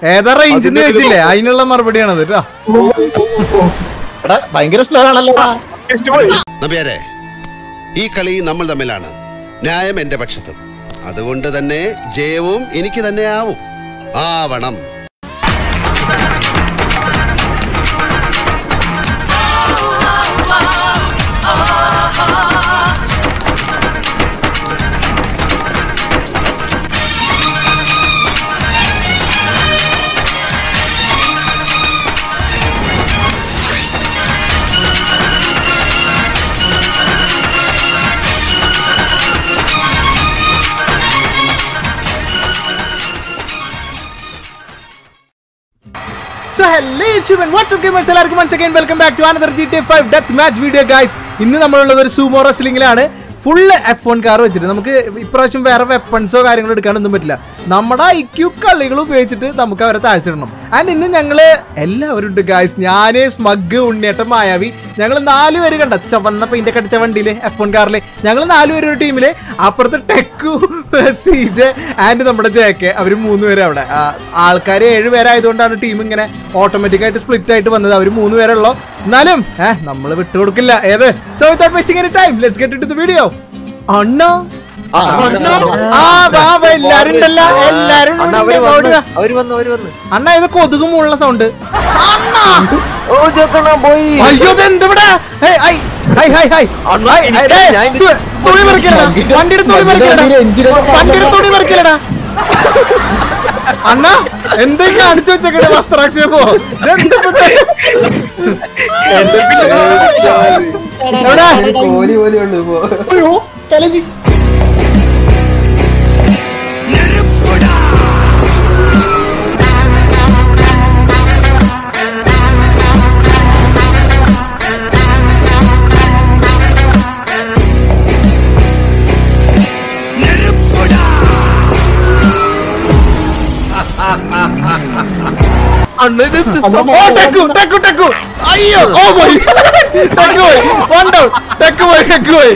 ഏതാ റേഞ്ച് എന്ന് ചോദിച്ചില്ലേ അതിനുള്ള മറുപടിയാണത് കേട്ടോ എടാ ഭയങ്കര സ്ലോ ആണല്ലോ നമ്പ്യാരെ ഈ കളി നമ്മൾ തമ്മിലാണ് ന്യായം എന്റെ പക്ഷത്തും അതുകൊണ്ട് തന്നെ ജയവും എനിക്ക് തന്നെ ആവും ആവണം സോ ഹലോ യൂട്യൂബൻ വാട്സ്ആപ്പ് ഗെയിമേഴ്സ് എല്ലാവർക്കും once again welcome back to another G T five death match video guys ഇന്ന് നമ്മളുള്ളത് ഒരു സൂമോ റെസ്ലിംഗിലാണ് ഫുള്ള് എഫ് വൺ കാർ വെച്ചിട്ട് നമുക്ക് ഇപ്രാവശ്യം വേറെ വെപ്പൺസോ കാര്യങ്ങളോ എടുക്കാനൊന്നും പറ്റില്ല നമ്മുടെ ഐക്യു കളികൾ ഉപയോഗിച്ചിട്ട് നമുക്ക് അവരെ താഴ്ത്തിടണം ആൻഡ് ഇന്ന് ഞങ്ങൾ എല്ലാവരും ഉണ്ട് ഗായ്സ് ഞാന് സ്മഗ് ഉണ്ണിയേട്ടൻ മായാവി ഞങ്ങൾ നാല് പേര് കണ്ട ചുവന്ന പെയിന്റ് അടിച്ച വണ്ടിയിൽ എഫ് വൺ കാറിൽ ഞങ്ങൾ നാല് പേര് ഒരു ടീമില് അപ്പുറത്ത് ടെക്കു സീജെ ആൻഡ് നമ്മുടെ ജെ കെ അവർ മൂന്ന് പേര് അവിടെ ആൾക്കാർ ഏഴ് പേരായതുകൊണ്ടാണ് ടീം ഇങ്ങനെ ഓട്ടോമാറ്റിക് ആയിട്ട് സ്പ്ലിറ്റ് ആയിട്ട് വന്നത് അവർ മൂന്ന് പേരുള്ളൂ എന്നാലും ഏഹ് നമ്മൾ വിട്ടുകൊടുക്കില്ല ഏത് so without wasting any time let's get to the video അണ്ണോ ആ വാ വാ എല്ലാരും ഉണ്ടല്ലോ എല്ലാരും അണ്ണാ ഉണ്ട്. അവര് വന്ന് ഓടുക. അവര് വന്ന് അവര് വന്ന് അണ്ണ ഇത് കൊതുക് മുള്ള സൗണ്ട് അണ്ണാ ഓ ജോക്കണ്ണ പോയി അയ്യോ ഇത് ഇവിടെ അണ്ണാ, എനിക്ക് ഞാൻ- തുണി പറിക്കലടാ വണ്ടിയുടെ തുണി പറിക്കലടാ വണ്ടിയുടെ തുണി പറിക്കലടാ അണ്ണ എന്തേ കാണിച്ചു വെച്ചേക്കണേ വസ്ത്രാക്ഷേപോ എവിടെ കോലി പോലെ ഉള്ളു ഇപ്പോ അണ്ണ ഇത് ഓ ടെക്കു ടെക്കു ടെക്കു അയ്യോ ഓ പോയി ടെക്കു പോയി വൺ ഡൗൺ ടെക്കു പോയി ടെക്കു പോയി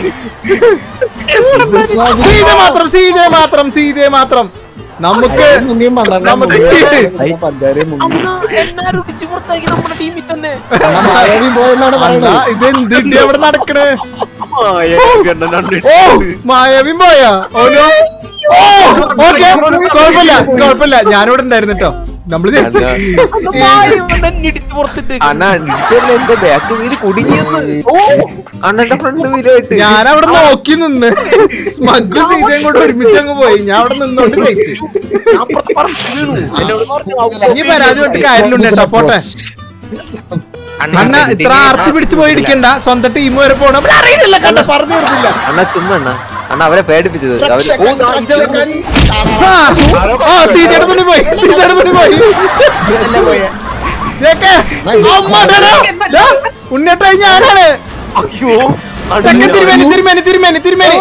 സീജെ മാത്രം സീജെ മാത്രം സീജെ മാത്രം നമുക്ക് നമുക്ക് സീജെ പഞ്ചാരയും മുങ്ങി എല്ലാരും ഇടിച്ച് പുറത്താക്കി നമ്മുടെ ടീമിൽ തന്നെ മായാവി പോയെന്നാണ് അണ്ണാ പറയുന്നത് ഇത് എന്തിട്ട് അവിടെ നടക്കണേ അണ്ണൻ ഓ മായവിൻ പോയാ ഓനോ ഓ ഓക്കെ കുഴപ്പമില്ല കുഴപ്പമില്ല ഞാനിവിടെ ഉണ്ടായിരുന്നു കേട്ടോ നമ്മള് ജയിച്ചു ഇടിച്ച് പുറത്തിട്ട് അണ്ണ ഇടിച്ചല്ലേ എന്റെ ബാക്ക് വീല് കുടുങ്ങിയെന്ന് അണ്ണന്റെ ഫ്രണ്ട് വീലായിട്ട് ഞാൻ അവിടെ നോക്കി നിന്ന് സ്മഗ്ഗും സീജയും കൂടെ ഒരുമിച്ച് അങ്ങ് പോയി ഞാൻ അവിടെ നിന്നോണ്ട് ജയിച്ചു ഞാൻ അപ്പുറത്ത് പറത്ത് വീണു എന്നോട് പറഞ്ഞു ഇനി പരാജയപ്പെട്ട് കാര്യമില്ല കേട്ടോ പോട്ടെ അണ്ണ ഇത്ര ആർത്തി പിടിച്ച് പോയി ഇടിക്കണ്ട സ്വന്തം ടീം വരെ പോണം ഇവിടെ അറിയില്ല കണ്ട പറഞ്ഞു തീർന്നില്ല അണ്ണ ചുമ്മാ അണ്ണ അണ്ണ അവരെ പേടിപ്പിച്ചത് അവര് ഓ ദാ ഇതല്ലേ ആ, ആ സീജയുടെ തുണി പോയി സീജയുടെ തുണി പോയി ജേക്കെ, അമ്മ ഡാ, ഡാ, ഉണ്ണിയേട്ടായി ഞാനാണ് അയ്യോ തെക്കൻ തിരുമേനി തിരുമേനി തിരുമേനി തിരുമേനി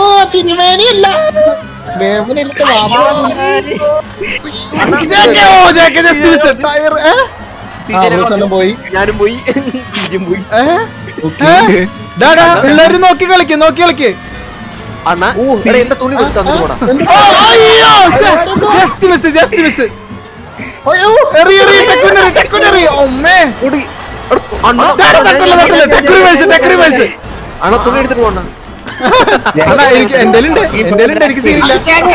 ജേക്കെ, ഓ ജേക്കെ ജസ്റ്റ് മിസ് ടയർ ഏ? പോയി ഞാനും പോയി ഇജും പോയി ഏ? ഏ? ഡാ, ഡാ, പിള്ളേര് നോക്കി കളിക്ക് നോക്കി കളിക്ക് അണ്ണ എടാ, എന്റെ തുണി കൊടുത്ത് തന്നിട്ട് പോടാ ഓ, അയ്യോ ജസ്റ്റ് മിസ് ജസ്റ്റ് മിസ് എറി എറി ടെക്കുനറി ടെക്കുനറി ഒമ്മേ ഓടി. എടാ, അണ്ണ ഡാ, ഡാ, തട്ടല്ല തട്ടല്ല ടെക്ക് റിവേഴ്സ് ടെക്ക് റിവേഴ്സ് അണ്ണ തുണി എടുത്തിട്ട് പോണ അണ്ണാ എനിക്ക് എന്റെ ഉണ്ട് എന്റെ എനിക്ക് സീനില്ല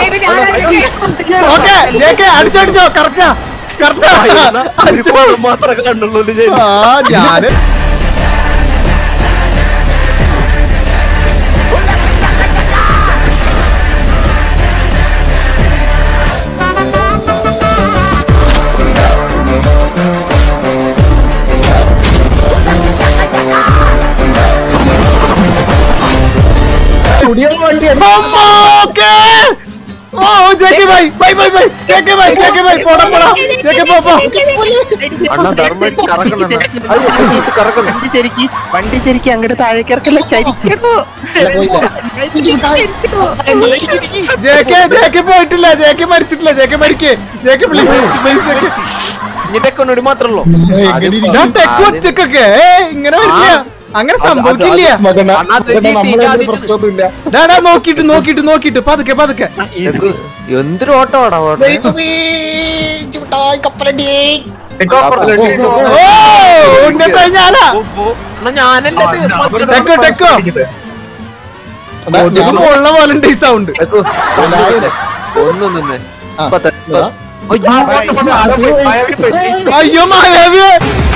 ഓക്കെ ജേക്കെ അടിച്ചടിച്ചോ കറക്റ്റാ കറക്റ്റാ മാത്രമേ കണ്ടുള്ളൂ ആ ഞാന് അമ്മ, okay. ഓ JK bye bye bye bye JK bye JK bye പോടാ പോടാ ജേക്കെ പോ പോ അണ്ണ ധർമ്മ കറക്കണം അണ്ണ. അത് ഇട്ട് കറക്കണം വണ്ടി ശരിക്ക് വണ്ടി ശരിക്ക് അങ്ങോട്ട് താഴേക്ക് ഇറക്കല്ല ചരിക്കട്ടോ ജേക്കെ ജേക്കെ പോയിട്ടില്ല ജേക്കെ മരിച്ചിട്ടില്ല ജേക്കെ മരിക്കേ ജേക്കെ പ്ലീസ് പ്ലീസ് ജേക്കെ നിന്റെ കൊണ്ടൊരു മാത്രമല്ലോ ഞാൻ ടെക്ക് ഒറ്റക്കൊക്കെ ഏ ഇങ്ങനെ വരില്ല അങ്ങനെ സംഭവിക്കില്ല മകന അണ്ണാ, അത് മകന ഈ നമ്മളെ തീരാതി- പ്രശ്നമൊന്നുമില്ല ഡാടാ നോക്കിട്ട് നോക്കിട്ട് നോക്കിട്ട് പതുക്കെ പതുക്കെ എന്തൊരു ഓട്ടമാടാ ഓട്ടം ഓ ഉണ്ണിട്ടാ ഞാനാ ഞാനല്ലേ ടെക്കോ ടെക്കോ കൊതുക് മുള്ള പോലെ ഉണ്ട് ഈ സൗണ്ട് ഒന്ന് നിന്ന് ആ. പത്ത്. ഇതാ. അയ്യോ മായാവിയെ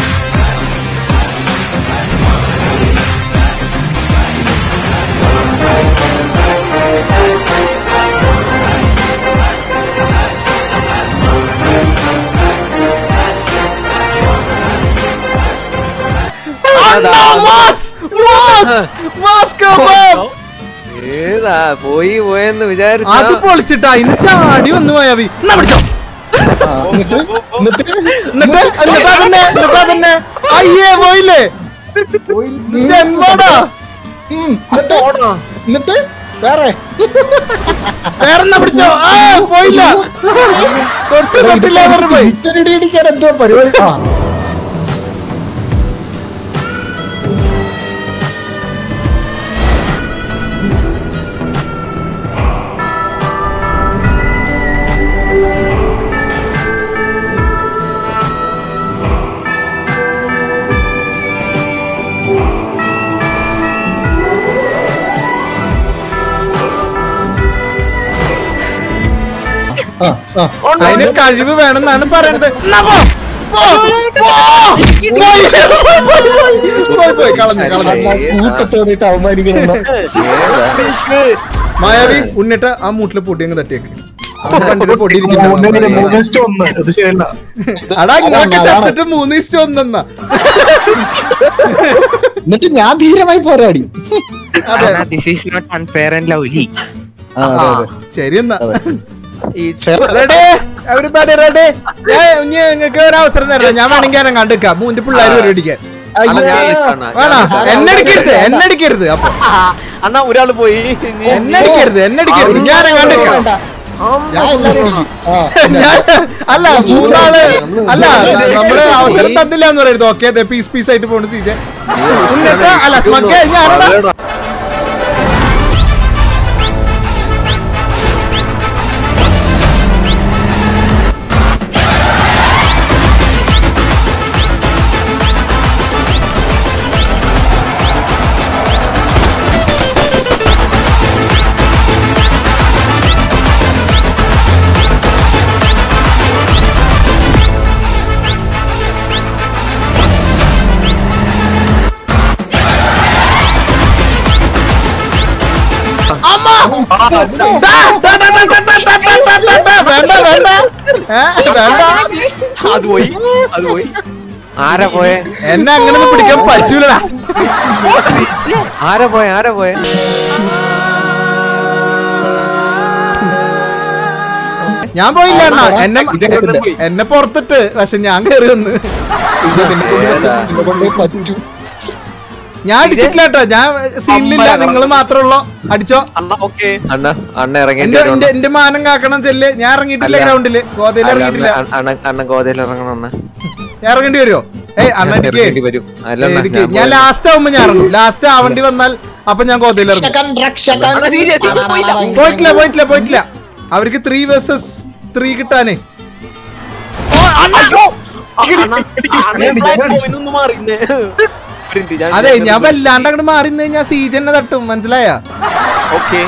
അണ്ണാ, മാസ്, മാസ്, മാസ് കബാബ്. ഏതാ പോയി പോയെന്ന് വിചാരിച്ചു അത് പൊളിച്ചിട്ടാ ഇന്ന് ചാടി വന്നു മായാവി എന്നാ പിടിച്ചോ ആ, എന്നിട്ട് എന്നിട്ട് എന്നിട്ട് എന്നിട്ട് അതന്നെ എന്നിട്ട് അതന്നെ അയ്യേ പോയില്ലേ ജന്മോടാ ഉം, എന്നിട്ട് എന്നിട്ട് വേറെ വേറെന്നാ പിടിച്ചോ ആ പോയില്ല തൊട്ട് തൊട്ടില്ല പറഞ്ഞു പോയി ഇറ്റടി ഇടിക്കാൻ എന്തോ പരിപാടി ആ ആ ആ അതിന് കഴിവ് വേണമെന്നാണ് പറയണത് എന്നാ പോ. പോ, പോ. പോയി, പോയി, പോയി, പോയി. പോയി പോയി കളഞ്ഞു കളഞ്ഞു കൂട്ടത്തോടിട്ട് അവമാനിക്കണം മായാവി ഉണ്ണിട്ട് ആ മൂട്ടിലെ പൊടി അങ്ങ് തട്ടിയേക്ക് അവന്റെ വണ്ടിയുടെ പൊടി ഇരിക്കുന്നു ഒന്ന് അത് ശരിയല്ല അടാ ഇങ്ങനൊക്കെ ചത്തിട്ട് മൂന്ന് ഇഷ്ടം ഒന്നെന്നാ എന്നിട്ട് ഞാൻ ധീരമായി പോരാടി അതെ this is not unfair and lovely ആ, ആ അതെ അതെ ശരി എന്നാ അതെ. ഈ റെഡി എവരിബഡി റെഡി ഞാൻ ഇനി നിങ്ങൾക്ക് ഒരു അവസരം തരാം ഞാൻ വേണമെങ്കിൽ ഞാൻ കണ്ടിക്കാം മൂന്ന് പിള്ളേർ പരിപാടിക്കാൻ അണ്ണാ, ഞാൻ നിൽക്കാണ്. വേണോ എന്നെ അടിക്കരുത് എന്നെ അടിക്കരുത് അപ്പൊ അണ്ണാ ഒരാള് പോയി ഇനി- എന്നെ അടിക്കരുത് എന്നെ അടിക്കരുത് ഞാൻ കണ്ടിക്കാം ഞാൻ എല്ലാവരെയും ഇടിക്കും. ആ, ഞാൻ അല്ല മൂന്നാള് അല്ല ന- നമ്മള് അവസരം തന്നില്ല എന്ന് പറയരുത് ഓക്കെ പീസ് പീസ് ആയിട്ട് പോണ് സീജ ഉണ്ണിട്ട് അല്ല സ്മക്കെ ഞാനടാ അമ്മ ദാ, ദാ, ദാ, ദാ, ദാ, ദാ, ദാ, ദാ, ദാ, ദാ, ദാ, ദാ. വേണ്ട വേണ്ട ഏ, വേണ്ട അത് പോയി അത് പോയി ആരാ പോയെ എന്നെ അങ്ങനൊന്നും പിടിക്കാൻ പറ്റൂലടാ ആരാ പോയെ ആരാ പോയെ ഞാൻ പോയില്ല അണ്ണ എന്നെ ഇതെങ്ങനെ പോയി? എന്നെ പുറത്തിട്ട് പക്ഷെ ഞാൻ കയറി വന്ന് ഇത് നിന്നെ കൊണ്ട് നിന്നെ കൊണ്ടേ പറ്റൂ ഞാൻ അടിച്ചിട്ടില്ല കേട്ടോ ഞാൻ സീനിലില്ല നിങ്ങൾ മാത്രമുള്ളോ അടിച്ചോ അണ്ണ ഓക്കെ അണ്ണ അണ്ണ ഇറങ്ങി എന്റെ എന്റെ എന്റെ മാനം കാക്കണം ചെല്ല് ഞാൻ ഇറങ്ങിയിട്ടില്ല അല്ല. ഗ്രൗണ്ടില് ഗോതയിൽ ഇറങ്ങിയിട്ടില്ല അണ്ണ അണ്ണ ഗോതയിൽ ഇറങ്ങണം അണ്ണ ഞാൻ ഇറങ്ങേണ്ടി വരുമോ ഏയ് അണ്ണ ഇറങ്ങേണ്ടി അടിക്കേ വരും അല്ല അണ്ണാ, എനിക്ക് ഞാൻ ഞാൻ പോയത്. ലാസ്റ്റ് ആവുമ്പോ ഞാൻ ഇറങ്ങും ലാസ്റ്റ് ആവണ്ടി വന്നാൽ അപ്പൊ ഞാൻ ഗോതയിൽ ഇറങ്ങും അണ്ണാ, serious, serious, പോയില്ല. പോയിട്ടില്ല പോയിട്ടില്ല പോയിട്ടില്ല അവർക്ക് ത്രീ വേഴ്സസ് ത്രീ കിട്ടാനേ അണ്ണാ, അണ്ണാ, platform ൽ നിന്ന് മാറിയിരുന്നേ. ഒരു minute, ഞാൻ- അതെ ഞാൻ വല്ലാണ്ട് അങ്ങോട്ട് മാറി നിന്ന് കഴിഞ്ഞാൽ സീജനെ തട്ടും മനസ്സിലായ Okay.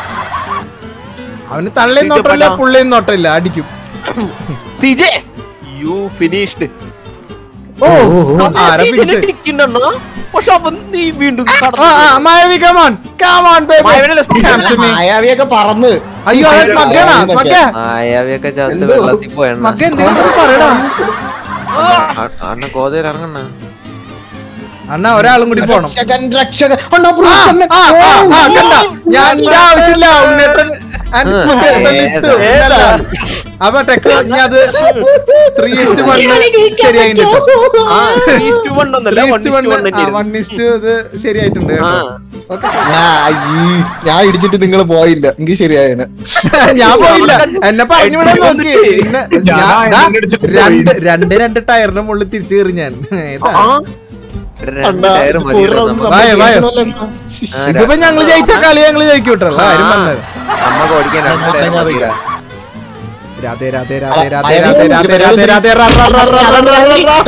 അവന് തള്ളയും നോട്ടമില്ല പുള്ളിയും നോട്ടമില്ല അടിക്കും CJ, you finished. ഓ അതെ, ആരാ CJ നെ ഫിനിഷ് ഇടിക്കുന്നുണ്ടെണ്ണാ. പക്ഷെ അപ്പൊ നീ വീണ്ടും ആ കടന്നു. ആ മായവി കമോൺ കമോൺ ബേബി മായവിനല്ലേ Come to me. മായാവിയൊക്കെ പറന്ന് അയ്യോ അത് സ്മഗ്ഗാണാ സ്മഗ്ഗ മായാവിയൊക്കെ ചത്ത് എന്തോ? വെള്ളത്തിൽ പോയണ്ണ സ്മഗ്ഗ എന്തെങ്കിലും പറയടാ അണ്ണ ഗോതയിൽ ഇറങ്ങണ്ണ അണ്ണാ ഒരാളും കൂടി പോണം രക്ഷകൻ രക്ഷകൻ അണ്ണാ, ആ, ബ്രൂസ് തന്നെ. ആ, ആ, ആ, കണ്ട ഞാൻ എന്റെ ആവശ്യമില്ല ഉണ്ണേട്ടൻ and സ്മഗ്ഗ തെളിയിച്ചു. ഇല്ലല്ല. അപ്പൊ ടെക്ക് ഇനി അത് ത്രീ ഇസ്റ്റ് വണ്ണ് ശരിയായിട്ടുണ്ട് ആ three is to one ഒന്നല്ല, ത്രീ one ഇസ്റ്റ് is to വണ്ണ് one തന്നെയായിരുന്നു. വൺ ഇസ്റ്റ് ഇത് ശരിയായിട്ടുണ്ട് കേട്ടോ. ആ. Okay. ആ, ഈ, ഞാൻ ഇടിച്ചിട്ട് നിങ്ങൾ പോയില്ല എനിക്ക് ശരിയായതിന് ഞാൻ പോയില്ല എന്നെ പറഞ്ഞു വിടാൻ നോക്കി പിന്നെ ഞാൻ ദാ രണ്ട് രണ്ട് രണ്ട് ടയറിന്റെ മുകളിൽ തിരിച്ചു കയറി ഞാൻ ഏതാ? ആ. ഇവിടെ രണ്ട് ടയർ മതിയല്ലോ നമുക്ക് വായോ, വായോ. ആ, ഇതിപ്പോ ഞങ്ങള് ജയിച്ച കളി ഞങ്ങള് ജയിക്കൂട്ടല്ലോ ആരും വന്നത് നമുക്ക് ഓടിക്കാൻ രണ്ട് ടയർ മതിയില്ല രാധേ രാധേ രാധേ രാധേ രാധേ രാധേ രാധേ രാധേ റാ, റാ, റാ, റാ, റാ, റാ, റാ, റാ.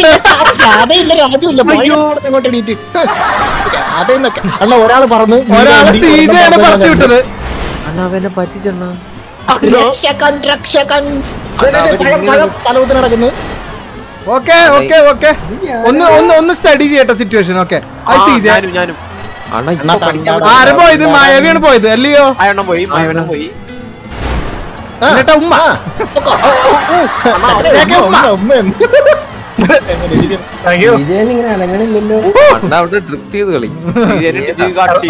അല്ല ഒരാള് പറഞ്ഞു ഒരാള് സീജയാണ് പറത്തി വിട്ടത് അണ്ണ അവനെ പറ്റിച്ചെണ്ണ രക്ഷകൻ രക്ഷകൻ തലവത്തിന് നടക്കുന്നു ഓക്കെ ഓക്കെ ഓക്കെ ഒന്ന് ഒന്ന് ഒന്ന് സ്റ്റഡി ചെയ്യട്ടെ സിറ്റുവേഷൻ ഓക്കെ അത് സീജ ഞാനും ഞാനും അണ്ണ ഇപ്പൊ പഠിക്കാൻ ആരും പോയത് മായവിയാണ് പോയത് അല്ലയോ മായവണ്ണം പോയി മായവണ്ണം പോയി എന്നിട്ട് ഉമ്മ ജേക്കെ ഉമ്മ അണ്ണ അവിടെ ഡ്രിഫ്റ്റ് ചെയ്ത് കളി ഇത് കാട്ടി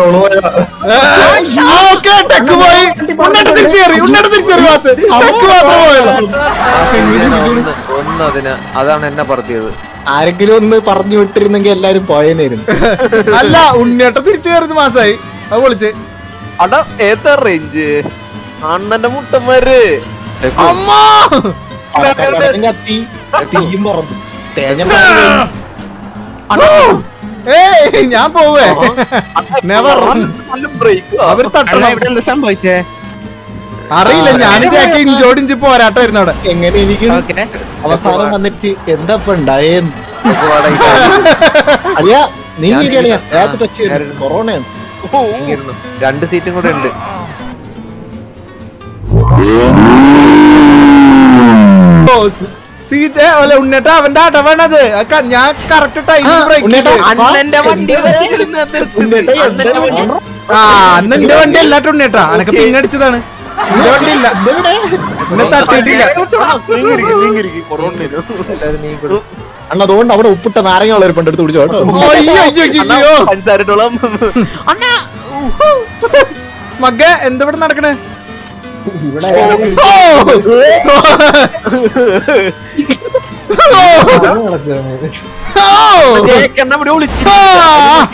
ഓക്കെ ടെക്ക് പോയി ഉണ്ണിട്ട് തിരിച്ചേറി ഉണ്ണിട്ട് തിരിച്ചേറി വാസ് ടെക്ക് മാത്രമേ പോയുള്ളൂ ഒന്ന് ഒന്ന് അതിന് അതാണ് എന്നെ പറത്തിയത് ആരെങ്കിലും ഒന്ന് പറഞ്ഞു വിട്ടിരുന്നെങ്കിൽ എല്ലാരും പോയേനായിരുന്നു അല്ല ഉണ്ണിയേട്ട തിരിച്ചു കയറുന്ന മാസായി അത് പൊളിച്ച് അടാ ഏതാ റേഞ്ച് അണ്ണന്റെ മുട്ടന്മാര് അമ്മ കടക്കടക്കും കത്തി തീയും പറന്നു തേഞ്ഞ ഏയ് ഞാൻ പോവേ നെവർ നല്ല ബ്രേക്ക് അവര് തട്ടണം ഇവിടെ എന്താ സംഭവിച്ചേ അറിയില്ല ഞാൻ ജാക്ക് ഇഞ്ചോട് ഇഞ്ചി പോരാട്ടായിരുന്നു അവിടെ എങ്ങനെ എനിക്ക് ഓക്കെ അവസാനം വന്നിട്ട് എന്താ ഇപ്പൊ ഉണ്ടായേന്ന് ഇപ്പൊ വാടാ ഈ കാര്യം. അറിയാ നീ ഞാൻ ഇരിക്കണിയാ ഇരിക്കാം. നേരത്തെ ടച്ച് ചെയ്തു ഞാനിരുന്നു. കൊറോണയാണ് ഇങ്ങിരുന്നു. രണ്ട് സീറ്റും കൂടെ ഉണ്ട് സീറ്റ് അല്ല ഉണ്ണിയേട്ട അവന്റെ അടവാണത് അത് ക- ഞാൻ കറക്റ്റ് ടൈമിൽ ബ്രേക്ക് ചെയ്ത് അണ്ണന്റെ വണ്ടി വരച്ചിരുന്ന് നിർത്തിയത്. അണ്ണന്റെ വണ്ടി ആ അന്ന് എന്റെ വണ്ടി അല്ലാട്ട് ഉണ്ണിയേട്ടാ അനക്ക് പിങ്ങടിച്ചതാണ് എന്റെ വണ്ടി ഇല്ല എന്നെ തട്ടിയിട്ടില്ല നീങ്ങിരിക്ക്, നീങ്ങിരിക്ക്. കൊറോണ വരും. എല്ലാവരും നീ കൂടെ അണ്ണ അതുകൊണ്ട് അവിടെ ഉപ്പിട്ട നാരങ്ങ വളർപ്പുണ്ട് എടുത്ത് കുടിച്ചോ കേട്ടോ അയ്യോ അയ്യോ അയ്യോ, അയ്യോ പഞ്ചസാര ഇട്ടോളാം. അണ്ണാ സ്മഗ്ഗ എന്താ ഇവിടെ നടക്കണേ ഓ! ഓ! ജയിക്കണ്ണ ഇവിടെ വിളിച്ചിട്ട് ആ!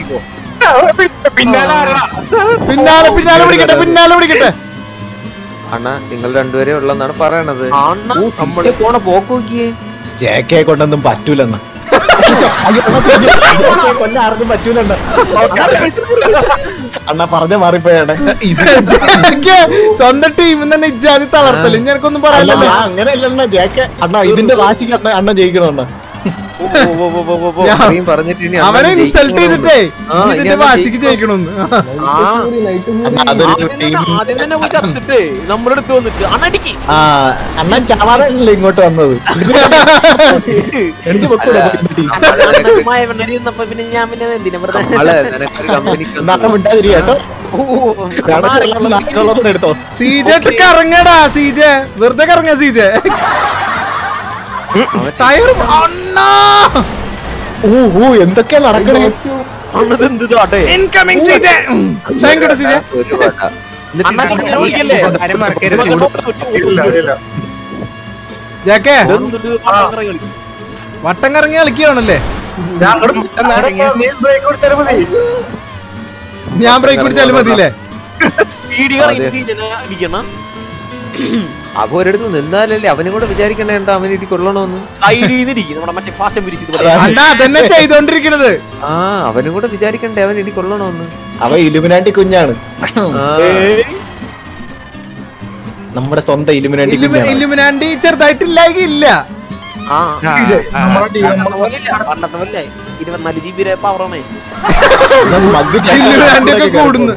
പിന്നാലെ പിന്നാലെ പിടിക്കട്ടെ പിന്നാലെ പിടിക്കട്ടെ അണ്ണ നിങ്ങൾ രണ്ടുപേരെ ഉള്ളെന്നാണ് പറയണത് അണ്ണ ഓ, സിറ്റ് പോണ പോക്ക് നോക്കിയേ ജേക്കെ കൊണ്ടൊന്നും പറ്റൂലെന്ന കൊല്ല ആർക്കും പറ്റൂലെന്ന അണ്ണ പറഞ്ഞ മാറിപ്പോയാണ് ജാക്ക് സ്വന്തം ടീമിൽ തന്നെ ഇജാതി തളർത്തല് ഞനക്കൊന്നും പറയാനില്ലല്ലോ ഞാൻ അങ്ങനെയല്ല ജേക്കെ അണ്ണ ഇതിന്റെ വാശിക്ക് അണ്ണ അണ്ണ ജയിക്കണണ്ണ ഓ, ഓ, ഓ, ഓ, ഓ, ഓ, ഓ. ഞാൻ- അത്രയും പറഞ്ഞിട്ട് ഇനി അവനെ അണ്ണൻ ഇൻസൾട്ട് ചെയ്തിട്ടേ ആ, ഇനി ഇനി ഇതിന്റെ അവൻ വാശിക്ക് ജയിക്കണമെന്ന് ആ, അണ്ണ അതൊരു ആദ്യം ടീം തന്നെ- ആദ്യം തന്നെ പോയി ചത്തിട്ട് നമ്മുടെ അടുത്ത് വന്നിട്ട് അണ്ണടിക്ക് ആ അണ്ണൻ ചാവാറല്ലേ ഇങ്ങോട്ട് വന്നത് എനിക്ക് പൊക്കൂടെ മായവണ്ണ ഇരുന്നപ്പോ പിന്നെ ഞാൻ പിന്നെ എന്തിനാ വെറുതെ നമ്മള് നിനക്കൊരു കമ്പനിക്ക് എന്നാ വിട്ടാതിരി കേട്ടോ ഓ, ഓ, ഓ. നാട്ടിലുള്ളവരുടെ എടുത്തോ സീജെ കറങ്ങടാ സീജെ വെറുതെ കറങ്ങ സീജെ ടയർ അണ്ണാ ഊ ഊ എന്തൊക്കെയാ നടക്കണേ അണ്ണത് എന്ത് ഇതാട്ടെ incoming CJ thank you CJ ഒരു വട്ട അണ്ണാ എന്നിട്ട് ഇങ്ങനെ വിളിക്കല്ലേ കാര്യം മറക്കരുത് ജാക്കേ ഇതെന്തിട്ട് പടം കറങ്ങി കളിക്കും. വട്ടം കറങ്ങി കളിക്കുകയാണല്ലേ ഞാൻ ബ്രേക്ക് പിടിച്ചാലും മതിയില്ലേ സ്പീഡിൽ കറങ്ങി സീജനെ അടിക്കണം അപ്പൊ ഒരിടത്ത് നിന്നാലല്ലേ അവനും കൂടെ വിചാരിക്കണേ എന്താ അവൻ ഇടി കൊള്ളണമെന്ന് സൈഡിൽ നിന്ന് ഇരിക്കും നമ്മുടെ മറ്റേ ഫാസ്റ്റ് ആൻഡ് ഫിനിഷ് അണ്ണാ അതന്നെ ചെയ്തോണ്ടിരിക്കണത് ആ അവനും കൂടെ വിചാരിക്കണ്ടേ അവൻ ഇടി കൊള്ളണമെന്ന് അവ ഇലുമിനാണ്ടി കുഞ്ഞാണ് ആ, നമ്മുടെ സ്വന്തം ഇലുമിനാണ്ടി ഇല്ലുമി- കുഞ്ഞാണ് ഇല്ലുമിനാണ്ടി ചെറുതായിട്ടില്ലെങ്കിൽ ഇല്ല ആ പണ്ടത്തെ പോലെയല്ല, പണ്ടത്തെ പോലെ ഇരുപത്തിനാല് ജി ബി പവറാണേ മഗ് ഇല്ലുമിനാണ്ടി ഒക്കെ കൂടുന്നു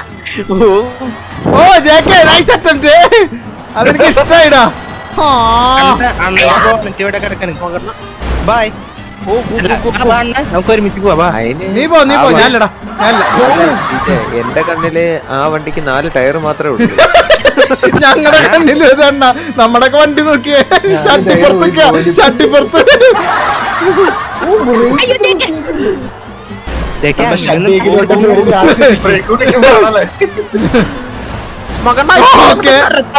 ഓ ജാക്കേ നൈസ് അറ്റംപ്റ്റ് അതെനിക്ക് ഇഷ്ടായിടാ ആ ഇവിടെ കിടക്കണം ബൈ നമുക്ക് ഒരുമിച്ച് പോവാ അതിന് നീ പോ നീ പോ ഞാനില്ലടാ ഞാനില്ല അല്ല, സീറ്റേ, എന്റെ കണ്ണില് ആ വണ്ടിക്ക് നാല് ടയർ മാത്രമേ ഉള്ളൂ ഞങ്ങളുടെ കണ്ണില് ഇതണ്ണ നമ്മുടെ വണ്ടി നോക്കിയേ ഷട്ടിപ്പുറത്തൊക്കെ ഷട്ടിപ്പുറത്ത് ഓക്കെ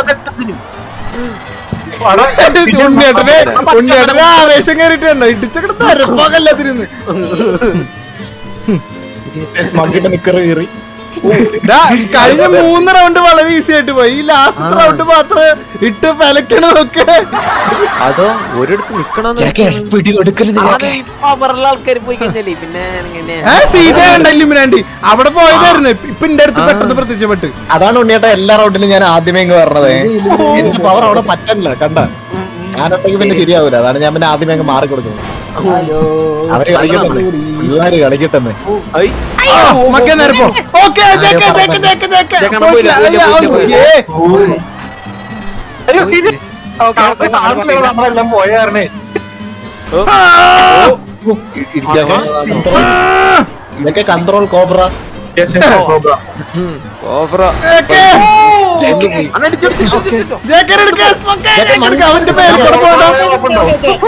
ഉണ്ണിയേട്ടനെ ഉണ്ണിയേട്ടനെ ആവേശം കയറിയിട്ടുണ്ടോ ഇടിച്ചൊക്കെ തരപ്പകല്ലത്തിരുന്ന് മഗിന്റെ നിക്കറ് കീറി ഡാ, കഴിഞ്ഞ മൂന്ന് റൗണ്ട് വളരെ ഈസി ആയിട്ട് പോയി ഈ ലാസ്റ്റ് റൗണ്ട് മാത്രം ഇട്ട് പലക്കണതൊക്കെ അതോ ഒരിടത്ത് നിക്കണമെന്ന് ജാക്കെ പിടി കൊടുക്കരുത് അത് ഈ പവറുള്ള ആൾക്കാർ പോയി കഴിഞ്ഞാലേ പിന്നെ ഇങ്ങനെ ഏ സീജ കണ്ടല്ലോ ഇമ്മിനാണ്ടി അവിടെ പോയതായിരുന്നു ഇപ്പൊ എന്റെ അടുത്ത് പെട്ടെന്ന് പ്രത്യക്ഷപ്പെട്ട് അതാണ് ഉണ്ണിയേട്ട എല്ലാ റൗണ്ടിലും ഞാൻ ആദ്യമേ ഇങ്ങ് പറഞ്ഞത് എനിക്ക് പവർ അവിടെ പറ്റണില്ല കണ്ട ഞാനൊട്ടെങ്കിൽ പിന്നെ ശരിയാവൂല അതാണ് ഞാൻ പിന്നെ ആദ്യമേ അങ്ങ് മാറി കൊടുക്കുന്നത് അവര് കളിക്കട്ടെ പിള്ളേര് കളിക്കട്ടെ ഐ, മക്കേ നേരെ പോ okay Jake Jake Jake Jake Jake പോയിട്ടില്ല. പോയില്ല, അയ്യോ, പോയില്ല, ഓക്കേ. നമ്മളെല്ലാം പോയായിരുന്നേ ഇതൊക്കെ കൺട്രോൾ കോബ്ര ഓവറ ഓക്കേ. ജേക്കനെ എടുക്ക്, മക്കേ, ജേക്കനെ എടുക്ക്. അവന്റെ പേര് കൂടെ പോകണ്ട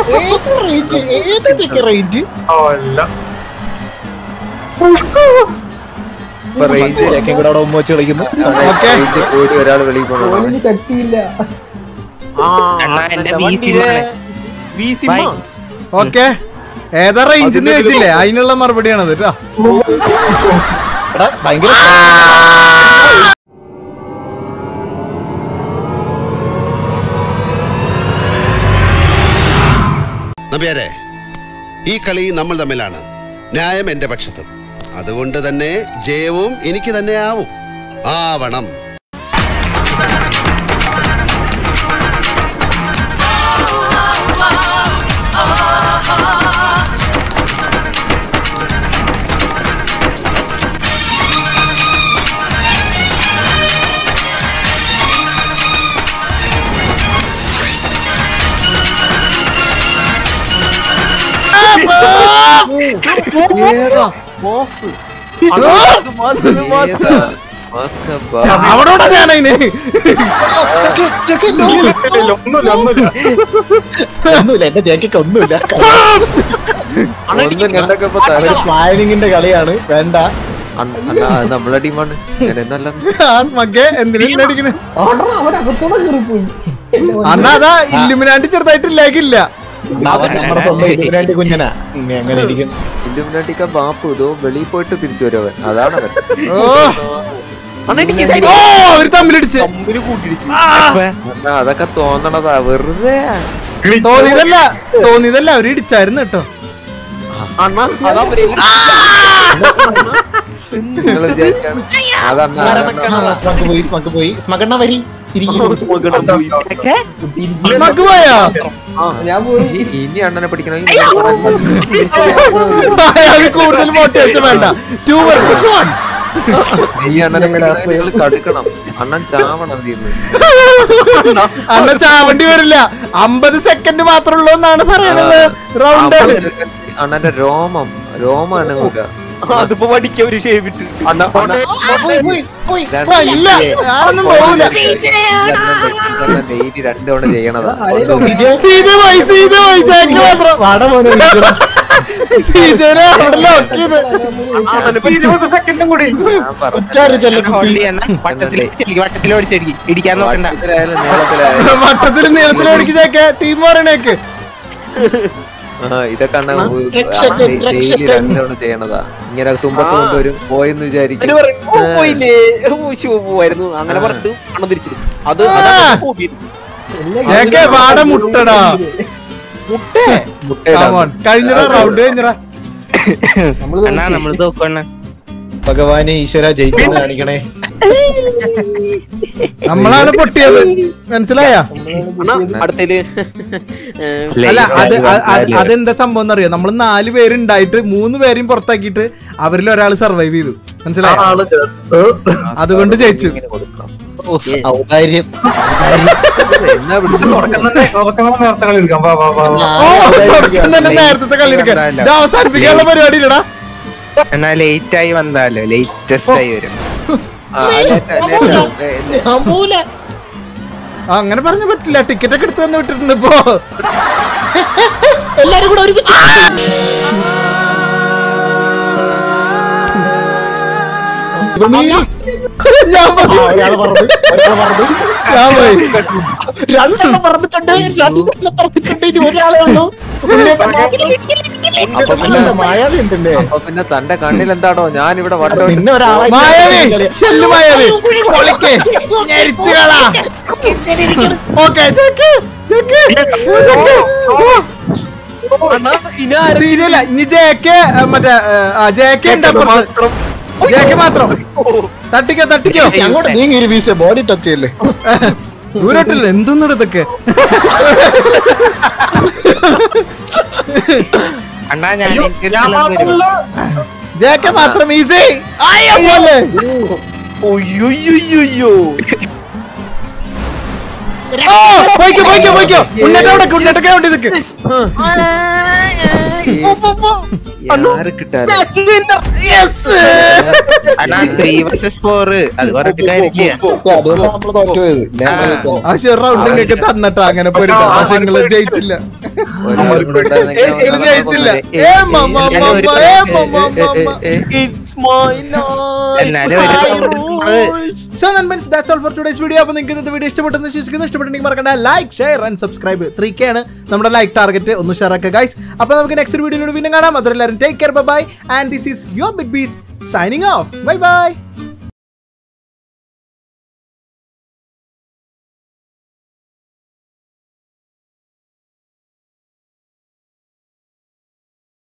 ഇപ്പൊ റേഞ്ച് ജേക്കെ കൂടെ അവിടെ ഉമ്മ വെച്ച് കളിക്കുന്നു ഓക്കേ. റേഞ്ച് പോയിട്ട് ഒരാൾ വെളിയിൽ പോകണം ആ, അണ്ണാ, എന്റെ മറ്റേ വീസിൽ വണ്ടിയിലെ ആണ്. വീസിമ്മ. ഓക്കെ ഏതാ റേഞ്ച് എന്ന് ചോദിച്ചില്ലേ അതിനുള്ള മറുപടിയാണത് കേട്ടോ എടാ ഭയങ്കര നമ്പ്യാരെ ഈ കളി നമ്മൾ തമ്മിലാണ് ന്യായം എന്റെ പക്ഷത്തും അതുകൊണ്ട് തന്നെ ജയവും എനിക്ക് തന്നെ ആവും ആവണം ബോസ് അവനോടാ ഞാനതിന് ഒന്നുമില്ല ഒന്നുമില്ല ഒന്നുമില്ല എന്റെ ജേക്കൊക്കെ ഒന്നുമില്ല ഒന്നും രണ്ടൊക്കെ ഇപ്പൊ തല പ്ലാനിങ്ങിന്റെ കളിയാണ് വേണ്ട അണ്ണ അണ്ണ, അത് നമ്മളെ ടീമാണ് നല്ല ആ മക്കേ എന്തിനാ അടിക്കണേ അണ്ണാ അതാ ഇല്ലുമിനാണ്ടി ചെറുതായിട്ട് ലേക്കില്ല അവൻ നമ്മുടെ സ്വന്തം ഇതിനുവേണ്ടി കുഞ്ഞനാ ഇനി അങ്ങനെ ഇരിക്കും ഇല്ലുമിനാട്ടിക്ക ബാപ്പു ഇതോ വെളിയിൽ പോയിട്ട് തിരിച്ചു വരും അവൻ അതാണ് അവൻ ഓ അണ്ണാ, എനിക്ക് ഓ അവര് തമ്മിലടിച്ച് തമ്മില് കൂട്ടിയിടിച്ച്. അണ്ണാ, അതൊക്കെ തോന്നണതാ വെറുതെ തോന്നിയതല്ല തോന്നിയതല്ല അവര് ഇടിച്ചായിരുന്നു കേട്ടോ അണ്ണാ, അതാ അവരെ നിങ്ങൾ വിചാരിച്ചാണ് അതണ്ണ നമുക്ക് പോയി നമുക്ക് പോയി മകണ്ണ വരി മക്ക് പോയാ ഇനി അണ്ണനെ പിടിക്കണം അത് കൂടുതൽ മോട്ടിവേഷൻ വേണ്ട ടു വർസസ് വൺ ഈ അണ്ണനെ പിടിക്കണം നിങ്ങൾ കടുക്കണം അണ്ണൻ ചാവണം തീർന്ന് അന്ന ചാവണ്ടി വരില്ല അമ്പത് സെക്കൻഡ് മാത്രമുള്ളൂ എന്നാണ് പറയണത് റൗണ്ട് അണ്ണന്റെ രോമം രോമാണ് നോക്കുക അതിപ്പോ പഠിക്ക ഒരു ഷേവ് ഇട്ട് അണ്ണാ ഇല്ല ഞാനൊന്നും പോകൂല ഡെയിലി രണ്ടു തവണ ചെയ്യണതാ സീജ പോയി സീജ പോയി ജാക്ക് മാത്രം വട പോലെ ഇരിക്കണം. സീജനെ അവിടെ ലോക്ക് ചെയ്ത് ഞാൻ പറഞ്ഞു ഉച്ചാരി ചെല്ലു കുട്ടി. വട്ടത്തിലോടിച്ചടിക്കും ഇടിക്കാൻ നോക്കണ്ട വട്ടത്തിലായാലും നീളത്തിലായാലും വട്ടത്തിൽ നീളത്തിൽ ഓടിക്ക് ജാക്ക് ടീം പറയണേക്ക് ആ ഇതൊക്കെ അണ്ണ ഡെയിലി രണ്ടു തവണ ചെയ്യണതാ ഇങ്ങനെ തുമ്പത്ത് കൊണ്ടുവരും പോയെന്ന് വിചാരിക്കും അവര് പറയും, "ഓ, പോയില്ലേ ഓ ശിവ പോവായിരുന്നു അങ്ങനെ പറഞ്ഞിട്ട് അണ്ണ തിരിച്ചിടും അത് ആ. അതാണ് hobby. ജാക്കെ വാട മുട്ടടാ മുട്ടയിടാൻ കമോൺ കഴിഞ്ഞടാ റൗണ്ട് കഴിഞ്ഞടാ അണ്ണാ നമ്മൾ തോക്കണ്ണ ഭഗവാനെ ഈശ്വര ജയിക്കുന്നു കാണിക്കണേ നമ്മളാണ് പൊട്ടിയത് മനസ്സിലായ അണ്ണാ അടുത്തേല് അല്ല അത് അത് അത് അതെന്താ സംഭവം എന്നറിയോ നമ്മൾ നാല് പേരുണ്ടായിട്ട് മൂന്ന് പേരെയും പുറത്താക്കിയിട്ട് അവരിൽ ഒരാൾ സർവൈവ് ചെയ്തു മനസ്സിലായോ അതുകൊണ്ട് ജയിച്ചു ഇങ്ങനെ കൊടുക്കണം ഔദാര്യം എന്നാ പിടിച്ചു ഓ തുടക്കം തന്നെ നേരത്തെ കളി എടുക്കാൻ ഇത് അവസാനിപ്പിക്കാനുള്ള പരിപാടി ഇല്ലടാ എന്നാ ലേറ്റ് ആയി വന്നാലോ ലേറ്റസ്റ്റ് ആയി വരും ആ, അങ്ങനെ പറഞ്ഞ പറ്റില്ല ടിക്കറ്റ് ഒക്കെ എടുത്ത് തന്നെ വിട്ടിട്ടുണ്ട് ഇപ്പോ ഞാൻ പോയി. ഒരാള് പറഞ്ഞു ഒരാള് പറഞ്ഞു ഞാൻ പോയി രണ്ടെണ്ണം പറഞ്ഞിട്ടുണ്ട് രണ്ടെണ്ണം പറഞ്ഞിട്ടുണ്ട് ഇനി ഒരാളെ ഉള്ളൂ അപ്പൊ പിന്നെ മായാവി ഉണ്ടല്ലേ അപ്പൊ പിന്നെ തന്റെ കണ്ണിൽ എന്താണോ ഞാൻ ഇവിടെ വട്ടം പിന്നെ ഒരാളെ മായാവി ചെല്ലു മായാവി പൊളിക്ക് ഞെരിച്ചു കളാ ഓക്കെ സീരിയല്ല ഇനി ജേക്ക് മറ്റേ ആ ജേക്ക് ഉണ്ട് അപ്പുറത്ത് ജേക്ക് മാത്രം തട്ടിക്കോ തട്ടിക്കോ അങ്ങോട്ട് നീങ്ങി ഒരു വീശ ബോഡി ടച്ച് ചെയ്യല്ലേ ദൂരോട്ടില്ല എന്തൊന്നും ഇതൊക്കെ അണ്ണാ ഞാൻ എനിക്ക് ഒരു സ്ഥലം തരും. ജേക്ക് മാത്രം ഈസി പോലെ ഒയ്യോയ്യോയ്യോ ഓ പോയിക്കോ പോയിക്കോ പോയിക്കോ ഉണ്ണേട്ട അവിടെ ഉണ്ണേട്ടൊക്കെ വേണ്ടി നിൽക്ക് ആര് കിട്ടാൻ യെസ് അണ്ണാ ത്രീ വേഴ്സസ് ഫോർ അത് പറഞ്ഞിട്ട് കാര്യമില്ല അതുകൊണ്ട് നമ്മള് തോറ്റുപോയത് ഞാൻ കളിക്കാം. ആ റൗണ്ട് നിങ്ങൾക്ക് തന്നിട്ടാ അങ്ങനെ പോരുട്ടോ പക്ഷെ നിങ്ങള് ജയിച്ചില്ല നിങ്ങള് ജയിച്ചില്ല ഏ മമ്മ മമ്മ ഏ മമ്മ മമ്മ ഇറ്റ്സ് മൈ എന്നാലും ഒരു നമ്മള് സോ നൻപൻസ് that's all for today's video അപ്പോൾ നിങ്ങൾക്ക് ഇന്നത്തെ വീഡിയോ ഇഷ്ടപ്പെട്ടെന്ന് വിശ്വസിക്കുന്നു ഇഷ്ടപ്പെട്ടെങ്കിൽ മറക്കണ്ട like share and subscribe three K ആണ് നമ്മുടെ ലൈക്ക് ടാർഗറ്റ് ഒന്ന് ഷെയർ ആക്കുക ഗൈസ് അപ്പോൾ നമുക്ക് നെക്സ്റ്റ് വീഡിയോയിലൂടെ വീണ്ടും കാണാം അതെല്ലാവരും take care bye and this is your big beast signing off bye by